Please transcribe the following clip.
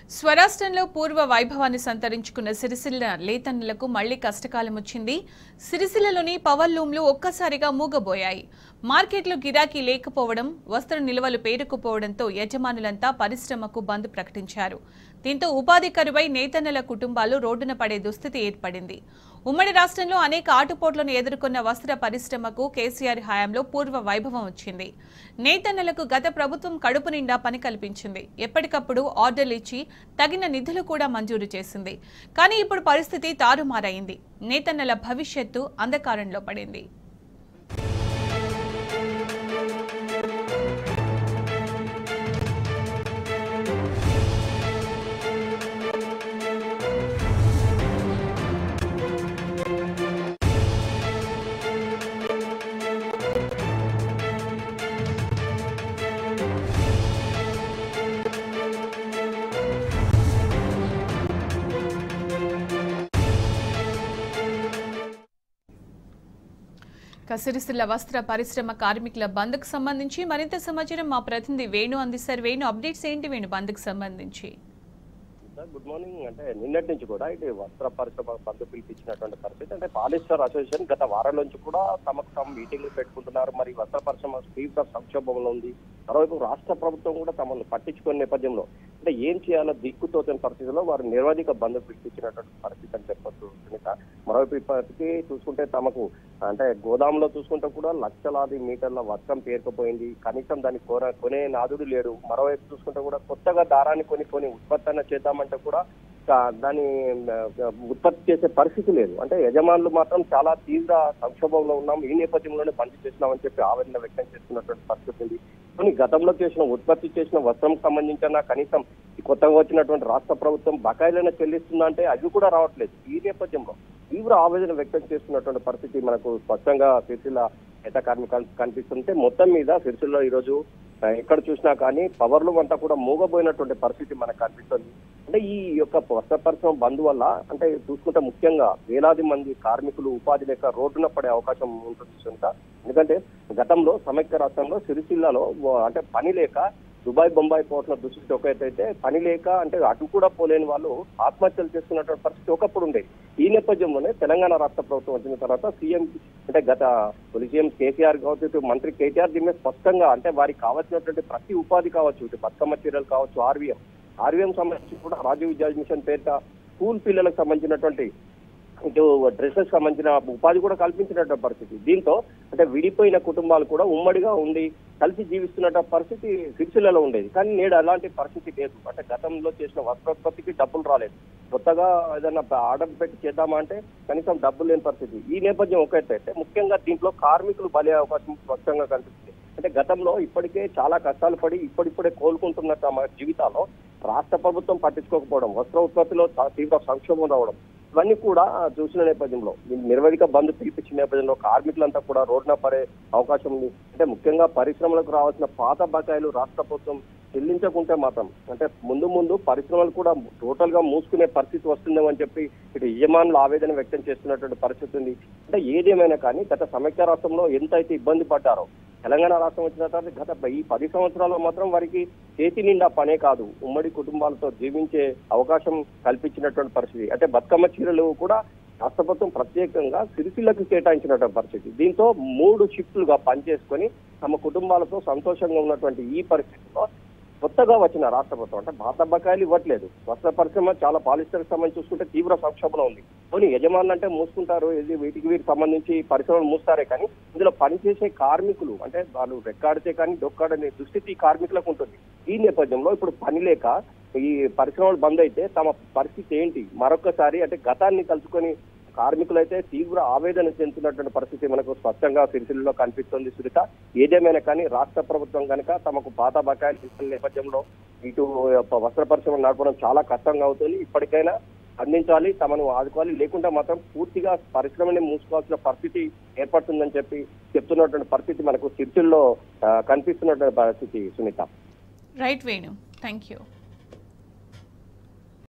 స్వరాష్ట్రంలో పూర్వ వైభవాన్ని సంతరించుకున్న సిరిసిల్ల లేతన్నులకు మళ్లీ కష్టకాలం వచ్చింది సిరిసిల్లలోని పవర్ లూమ్లు ఒక్కసారిగా మూగబోయాయి మార్కెట్లో గిరాకీ లేకపోవడం వస్త్ర నిల్వలు పేరుకుపోవడంతో యజమానులంతా పరిశ్రమకు బంద్ ప్రకటించారు దీంతో ఉపాధి కరువై నేతన్నల కుటుంబాలు రోడ్డున పడే దుస్థితి ఏర్పడింది ఉమ్మడి రాష్ట్రంలో అనేక ఆటుపోట్లను ఎదుర్కొన్న వస్త్ర పరిశ్రమకు కేసీఆర్ హయాంలో పూర్వ వైభవం వచ్చింది నేతన్నలకు గత ప్రభుత్వం కడుపు నిండా పని కల్పించింది ఎప్పటికప్పుడు ఆర్డర్లు ఇచ్చి తగిన నిధులు కూడా మంజూరు చేసింది కానీ ఇప్పుడు పరిస్థితి తారుమారైంది నేతన్నల భవిష్యత్తు అంధకారంలో పడింది కసిరిసిల్ల వస్త్ర పరిశ్రమ కార్మికుల బంద్కు సంబంధించి మరింత సమాచారం మా ప్రతినిధి వేణు అందిస్తారు వేణు అప్డేట్స్ ఏంటి వేణు బంద్కు సంబంధించి సార్ గుడ్ మార్నింగ్ అంటే నిన్నటి నుంచి కూడా ఇది వస్త్ర పరిశ్రమ బంధు పిలిపించినటువంటి పరిస్థితి అంటే పాలిస్టర్ అసోసియేషన్ గత వారం నుంచి కూడా తమకు తమ మీటింగ్లు పెట్టుకుంటున్నారు మరి వస్త్ర పరిశ్రమ తీవ్ర సంక్షోభంలో ఉంది మరోవైపు రాష్ట్ర ప్రభుత్వం కూడా తమను పట్టించుకునే నేపథ్యంలో అంటే ఏం చేయాలో దిక్కుతోచని పరిస్థితిలో వారు నిరవధిక బంధు పిలిపించినటువంటి పరిస్థితి అని చెప్పొచ్చు సునీత మరోవైపు ఇప్పటికీ చూసుకుంటే తమకు అంటే గోదాంలో చూసుకుంటే కూడా లక్షలాది మీటర్ల వస్త్రం పేరుకుపోయింది కనీసం దాన్ని కొన కొనే నాదుడు లేడు మరోవైపు చూసుకుంటే కూడా కొత్తగా దారాన్ని కొని కొని ఉత్పత్తి అన్న చేద్దామంటే కూడా కా- దాన్ని ఆ, ఉత్పత్తి చేసే పరిస్థితి లేదు అంటే యజమానులు మాత్రం చాలా తీవ్ర సంక్షోభంలో ఉన్నాం ఈ నేపథ్యంలోనే పని చేస్తున్నామని చెప్పి ఆవేదన వ్యక్తం చేస్తున్నటువంటి పరిస్థితి ఉంది కానీ గతంలో చేసిన ఉత్పత్తి చేసిన వస్త్రం సంబంధించిన కనీసం ఈ కొత్తగా వచ్చినటువంటి రాష్ట్ర ప్రభుత్వం బకాయిలైనా చెల్లిస్తుందా అంటే అవి కూడా రావట్లేదు ఈ నేపథ్యంలో తీవ్ర ఆవేదన వ్యక్తం చేస్తున్నటువంటి పరిస్థితి మనకు స్పష్టంగా సిరిసిల్ల నేత కార్మికులు కనిపిస్తుంటే మొత్తం మీద సిరిసిల్లో ఈరోజు ఆ, ఎక్కడ చూసినా కానీ పవర్లు అంతా కూడా మూగబోయినటువంటి పరిస్థితి మనకు కనిపిస్తుంది అంటే ఈ యొక్క వస్త్ర పరిశ్రమ బంద్ వల్ల అంటే చూసుకుంటే ముఖ్యంగా వేలాది మంది కార్మికులు ఉపాధి లేక రోడ్డున పడే అవకాశం ఉంటుంది కనుక ఎందుకంటే గతంలో సమైక్య రాష్ట్రంలో సిరిసిల్లలో ఓ- అంటే పని లేక దుబాయ్ బొంబాయి పోట్ల దుస్థితి ఒక ఎత్తు అయితే పని లేక అంటే అటు కూడా పోలేని వాళ్ళు ఆత్మహత్యలు చేసుకున్నటువంటి పరిస్థితి ఒకప్పుడు ఉండేది ఈ నేపథ్యంలోనే తెలంగాణ రాష్ట్ర ప్రభుత్వం వచ్చిన తర్వాత సీఎం అంటే గత తొలి సీఎం కేసీఆర్ కావచ్చు ఇటు మంత్రి కేటీఆర్ దీని మీద స్పష్టంగా అంటే వారికి కావాల్సినటువంటి ప్రతి ఉపాధి కావచ్చు ఇటు బతుకమ్మ చీరలు కావచ్చు ఆర్వీఎం ఆర్వీఎం సంబంధించి కూడా రాజీవ్ విద్యా మిషన్ పేరిట స్కూల్ పిల్లలకు సంబంధించినటువంటి ఇటు డ్రెస్సెస్ సంబంధించిన ఉపాధి కూడా కల్పించినటువంటి పరిస్థితి దీంతో అంటే విడిపోయిన కుటుంబాలు కూడా ఉమ్మడిగా ఉండి కలిసి జీవిస్తున్న పరిస్థితి సిరిసిల్లలో ఉండేది కానీ నేడు అలాంటి పరిస్థితి లేదు అంటే గతంలో చేసిన వస్త్రోత్పత్తికి డబ్బులు రాలేదు కొత్తగా ఏదైనా ఆర్డర్ పెట్టి చేద్దామా అంటే కనీసం డబ్బులు లేని పరిస్థితి ఈ నేపథ్యం ఒక ఎత్తు అయితే ముఖ్యంగా దీంట్లో కార్మికులు బలి అవకాశం స్పష్టంగా కనిపిస్తుంది అంటే గతంలో ఇప్పటికే చాలా కష్టాలు పడి ఇప్పుడిప్పుడే కోలుకుంటున్న తమ జీవితాల్లో రాష్ట్ర ప్రభుత్వం పట్టించుకోకపోవడం వస్త్ర ఉత్పత్తిలో చా- తీవ్ర సంక్షోభం రావడం ఇవన్నీ కూడా చూసిన నేపథ్యంలో ఈ నిరవధిక బంద్ పిలిపించిన నేపథ్యంలో కార్మికులంతా కూడా రోడ్డున పడే అవకాశం ఉంది అంటే ముఖ్యంగా పరిశ్రమలకు రావాల్సిన పాత బకాయిలు రాష్ట్ర ప్రభుత్వం చెల్లించకుంటే మాత్రం అంటే ముందు ముందు పరిశ్రమలు కూడా టోటల్ గా మూసుకునే పరిస్థితి వస్తుందేమో అని చెప్పి ఇటు యజమానులు ఆవేదన వ్యక్తం చేస్తున్నటువంటి పరిస్థితి ఉంది అంటే ఏదేమైనా కానీ గత సమైక్య రాష్ట్రంలో ఎంత అయితే ఇబ్బంది పడ్డారో తెలంగాణ రాష్ట్రం వచ్చిన తర్వాత గత ఈ పది సంవత్సరాల్లో మాత్రం వారికి చేతి నిండా పనే కాదు ఉమ్మడి కుటుంబాలతో జీవించే అవకాశం కల్పించినటువంటి పరిస్థితి అంటే బతుకమ్మ చీరలు కూడా రాష్ట్ర ప్రభుత్వం ప్రత్యేకంగా సిరిసిల్లకు కేటాయించినటువంటి పరిస్థితి దీంతో మూడు షిఫ్ట్లుగా పనిచేసుకొని తమ కుటుంబాలతో సంతోషంగా ఉన్నటువంటి ఈ పరిస్థితిలో కొత్తగా వచ్చిన రాష్ట్ర ప్రభుత్వం అంటే పాత బకాయిలు ఇవ్వట్లేదు వస్త్ర పరిశ్రమ చాలా పాలిస్టర్ సంబంధించి చూసుకుంటే తీవ్ర సంక్షోభంలో ఉంది పోనీ యజమానులు అంటే మూసుకుంటారు ఇది వీటికి వీటికి సంబంధించి పరిశ్రమలు మూస్తారే కానీ ఇందులో పనిచేసే కార్మికులు అంటే వాళ్ళు రెక్కాడితే కానీ డొక్కాడనే దుస్థితి కార్మికులకు ఉంటుంది ఈ నేపథ్యంలో ఇప్పుడు పని లేక ఈ పరిశ్రమలు బంద్ అయితే తమ పరిస్థితి ఏంటి మరొకసారి అంటే గతాన్ని కలుసుకొని కార్మికులైతే తీవ్ర ఆవేదన చెందుతున్నటువంటి పరిస్థితి మనకు స్పష్టంగా సిరిసిల్లలో కనిపిస్తుంది సురిత ఏదేమైనా కానీ రాష్ట్ర ప్రభుత్వం కనుక తమకు పాత బకాయిలు ఇస్తున్న నేపథ్యంలో ఇటు వస్త్ర పరిశ్రమ నడపడం చాలా కష్టంగా అవుతుంది ఇప్పటికైనా అందించాలి తమను ఆదుకోవాలి లేకుంటే మాత్రం పూర్తిగా పరిశ్రమని మూసుకోవాల్సిన పరిస్థితి ఏర్పడుతుందని చెప్పి చెప్తున్నటువంటి పరిస్థితి మనకు సిరిసిల్లో ఆ, కనిపిస్తున్నటువంటి పరిస్థితి Sunitha right Venu thank you